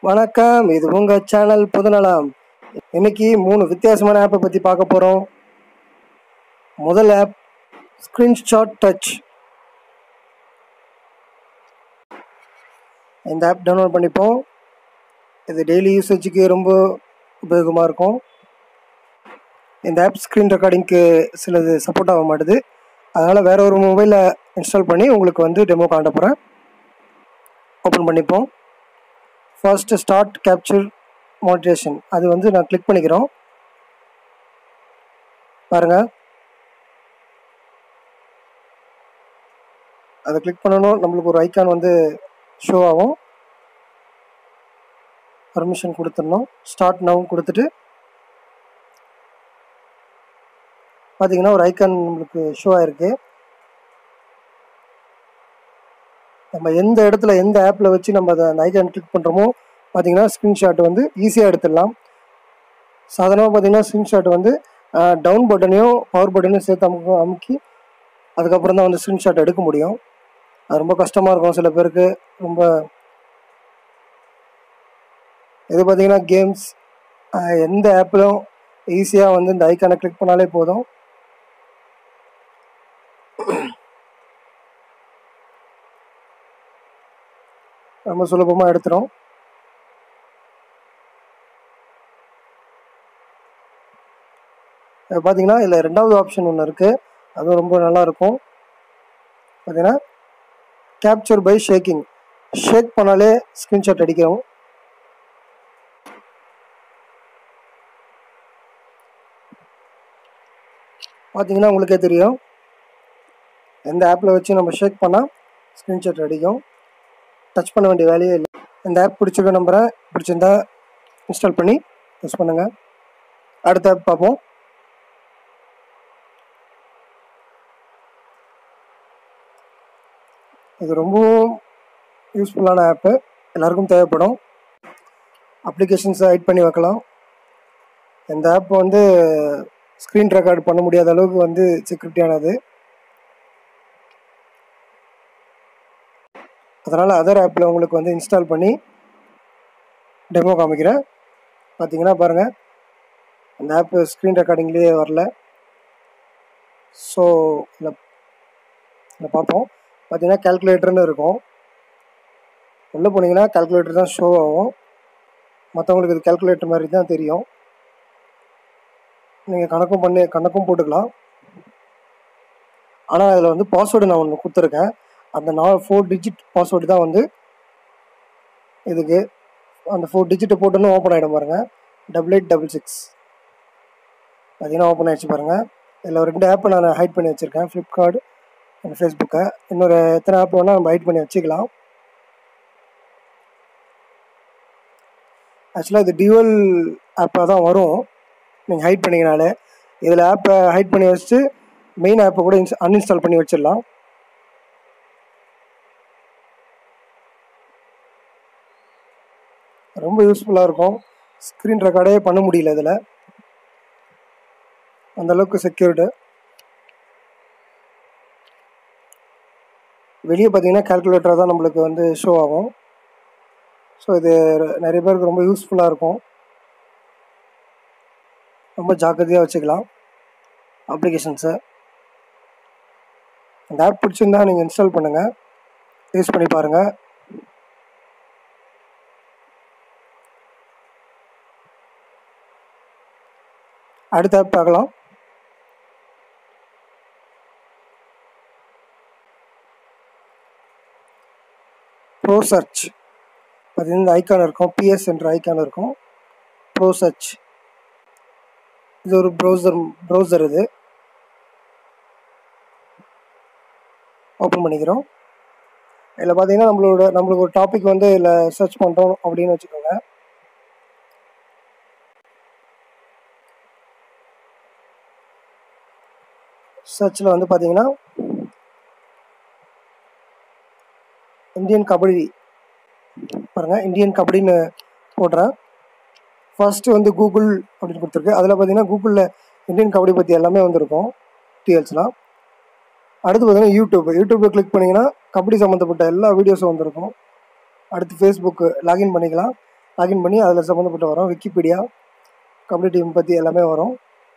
வணக்கம் இது உங்கள் சேனல் புதுநலம் இன்னைக்கு மூணு வித்தியாசமான ஆப்பை பற்றி பார்க்க போகிறோம் முதல் ஆப் ஸ்க்ரீன்ஷாட் டச் இந்த ஆப் டவுன்லோட் பண்ணிப்போம் இது டெய்லி யூசேஜுக்கு ரொம்ப உபயோகமாக இருக்கும் இந்த ஆப் ஸ்க்ரீன் ரெக்கார்டிங்க்கு சிலது சப்போர்ட் ஆக மாட்டுது அதனால் வேற ஒரு மொபைலில் இன்ஸ்டால் பண்ணி உங்களுக்கு வந்து டெமோ காட்ட போகிறேன் ஓப்பன் பண்ணிப்போம் ஃபர்ஸ்ட் ஸ்டார்ட் கேப்சர் மோட்டிவேஷன் அது வந்து நான் கிளிக் பண்ணிக்கிறோம் பாருங்க அதை கிளிக் பண்ணணும் நம்மளுக்கு ஒரு ஐக்கான் வந்து ஷோ ஆகும் பர்மிஷன் கொடுத்துடணும் ஸ்டார்ட் நவும் கொடுத்துட்டு பார்த்தீங்கன்னா ஒரு ஐக்கான் நம்மளுக்கு ஷோ ஆயிருக்கு நம்ம எந்த இடத்துல எந்த ஆப்பில் வச்சு நம்ம அதை அந்த ஐக்கான் கிளிக் பண்ணுறோமோ பார்த்தீங்கன்னா ஸ்க்ரீன்ஷாட் வந்து ஈஸியாக எடுத்துடலாம் சாதாரணமாக பார்த்தீங்கன்னா ஸ்க்ரீன்ஷாட் வந்து டவுன் பட்டனையும் பவர் பட்டனையும் சேர்த்து அமுக்கு அமுக்கி அதுக்கப்புறம் தான் வந்து ஸ்க்ரீன்ஷாட் எடுக்க முடியும் அது ரொம்ப கஷ்டமாக இருக்கும் சில பேருக்கு ரொம்ப இது பார்த்தீங்கன்னா கேம்ஸ் எந்த ஆப்பிலும் ஈஸியாக வந்து இந்த ஐக்கானை கிளிக் பண்ணாலே போதும் ரொம்ப சுலபமாக எடுத்துரும் பார்த்தீங்கன்னா இதில் ரெண்டாவது ஆப்ஷன் ஒன்று இருக்குது அதுவும் ரொம்ப நல்லா இருக்கும் பார்த்தீங்கன்னா கேப்சர் பை ஷேக்கிங் ஷேக் பண்ணாலே ஸ்க்ரீன்ஷாட் அடிக்கிறோம் பார்த்தீங்கன்னா உங்களுக்கே தெரியும் எந்த ஆப்பில் வச்சு நம்ம ஷேக் பண்ணால் ஸ்க்ரீன்ஷாட் அடிக்கும் டச் பண்ண வேண்டிய வேலையே இல்லை இந்த ஆப் பிடிச்சிருக்க நம்புகிறேன் பிடிச்சிருந்தா இன்ஸ்டால் பண்ணி யூஸ் பண்ணுங்கள் அடுத்த ஆப் பார்ப்போம் இது ரொம்பவும் யூஸ்ஃபுல்லான ஆப்பு எல்லாருக்கும் தேவைப்படும் அப்ளிகேஷன்ஸை ஹைட் பண்ணி வைக்கலாம் இந்த ஆப் வந்து ஸ்க்ரீன் ரெக்கார்ட் பண்ண முடியாத அளவுக்கு வந்து செக்யூரிட்டியானது அதனால் அதர் ஆப்பில் உங்களுக்கு வந்து இன்ஸ்டால் பண்ணி டெமோ காமிக்கிறேன் பார்த்தீங்கன்னா பாருங்கள் அந்த ஆப்பு ஸ்க்ரீன் ரெக்கார்டிங்லேயே வரல ஸோ இதில் இதில் பார்ப்போம் பார்த்தீங்கன்னா கேல்குலேட்டர்னு இருக்கும் உள்ளே போனீங்கன்னா கேல்குலேட்டர் தான் ஷோ ஆகும் மற்றவங்களுக்கு இது கேல்குலேட்டர் மாதிரி தான் தெரியும் நீங்கள் கணக்கும் பண்ணி கணக்கும் போட்டுக்கலாம் ஆனால் அதில் வந்து பாஸ்வேர்டு நான் ஒன்று கொடுத்துருக்கேன் அந்த நான் ஃபோர் டிஜிட் பாஸ்வேர்டு தான் வந்து இதுக்கு அந்த ஃபோர் டிஜிட்டை போட்டோன்னு ஓப்பன் ஆகிடும் பாருங்கள் டபுள் எயிட் டபுள் சிக்ஸ் பார்த்தீங்கன்னா ஓப்பன் ஆகிடுச்சு பாருங்கள் இதில் ரெண்டு ஆப்பை நான் ஹைட் பண்ணி வச்சுருக்கேன் ஃப்ளிப்கார்ட் அண்ட் ஃபேஸ்புக்கை இன்னொரு எத்தனை ஆப் வேணால் நம்ம ஹைட் பண்ணி வச்சுக்கலாம் ஆக்சுவலாக இது டியூவல் ஆப்பாக தான் வரும் நீங்கள் ஹைட் பண்ணிங்கனாலே இதில் ஆப்பை ஹைட் பண்ணி வச்சுட்டு மெயின் ஆப்பை கூட இன்ஸ் அன்இன்ஸ்டால் பண்ணி வச்சிடலாம் ரொம்ப யூஸ்ஃபுல்லாக இருக்கும் ஸ்க்ரீன் ரெக்கார்டே பண்ண முடியல இதில் அந்தளவுக்கு செக்யூர்டு வெளியே பார்த்தீங்கன்னா கேல்குலேட்டராக தான் நம்மளுக்கு வந்து ஷோ ஆகும் ஸோ இது நிறைய பேருக்கு ரொம்ப யூஸ்ஃபுல்லாக இருக்கும் ரொம்ப ஜாக்கிரதையாக வச்சுக்கலாம் அப்ளிகேஷன்ஸை இந்த ஆப் பிடிச்சிருந்தா நீங்கள் இன்ஸ்டால் பண்ணுங்கள் யூஸ் பண்ணி பாருங்கள் அடுத்த ஆப் பார்க்கலாம் ப்ரோ சர்ச் அது இந்த ஐக்கான் இருக்கும் பிஎஸ் என்ற ஐக்கான் இருக்கும் ப்ரோ சர்ச் இது ஒரு ப்ரௌசர் ப்ரௌசர் இது ஓப்பன் பண்ணிக்கிறோம் இதில் பார்த்தீங்கன்னா நம்மளோட நம்மளுக்கு ஒரு டாபிக் வந்து இதில் சர்ச் பண்ணுறோம் அப்படின்னு வச்சுக்கோங்க சர்ச்சில் வந்து பார்த்தீங்கன்னா இந்தியன் கபடி பாருங்கள் இந்தியன் கபடின்னு போடுறேன் ஃபர்ஸ்ட்டு வந்து கூகுள் அப்படின்னு கொடுத்துருக்கு அதில் பார்த்தீங்கன்னா கூகுளில் இந்தியன் கபடி பற்றி எல்லாமே வந்திருக்கும் டீஎல்ஸ்லாம் அடுத்து பார்த்தீங்கன்னா யூடியூப் யூடியூப்பை கிளிக் பண்ணிங்கன்னா கபடி சம்மந்தப்பட்ட எல்லா வீடியோஸும் வந்திருக்கும் அடுத்து ஃபேஸ்புக்கு லாகின் பண்ணிக்கலாம் லாகின் பண்ணி அதில் சம்மந்தப்பட்ட வரும் விக்கிபீடியா கபடி டீம் பற்றி எல்லாமே வரும்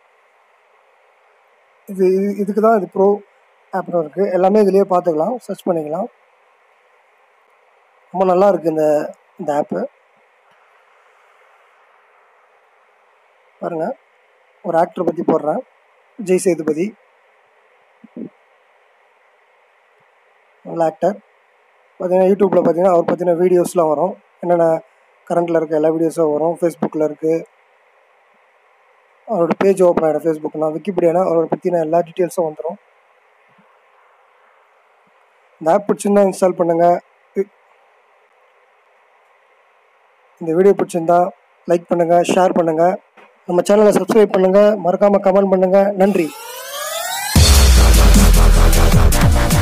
இது இது இதுக்கு தான் இது ப்ரோ ஆப்னு இருக்குது எல்லாமே இதுலேயே பார்த்துக்கலாம் சர்ச் பண்ணிக்கலாம் ரொம்ப நல்லா இருக்குது இந்த இந்த ஆப்பு பாருங்கள் ஒரு ஆக்டரை பற்றி போடுறேன் விஜய் சேதுபதி நல்ல ஆக்டர் பார்த்தீங்கன்னா யூடியூப்பில் பார்த்தீங்கன்னா அவர் பற்றின வீடியோஸ்லாம் வரும் என்னென்ன கரண்ட்டில் இருக்க எல்லா வீடியோஸும் வரும் ஃபேஸ்புக்கில் இருக்குது அவரோட பேஜ் ஓப்பன் ஆகிடும் ஃபேஸ்புக்னா விக்கிபீடியானா அவரோட பற்றின எல்லா டீட்டெயில்ஸும் வந்துடும் இந்த ஆப் பிடிச்சிருந்தா இன்ஸ்டால் பண்ணுங்கள் இந்த வீடியோ பிடிச்சிருந்தா லைக் பண்ணுங்கள் ஷேர் பண்ணுங்கள் நம்ம சேனலை சப்ஸ்கிரைப் பண்ணுங்கள் மறக்காமல் கமெண்ட் பண்ணுங்கள் நன்றி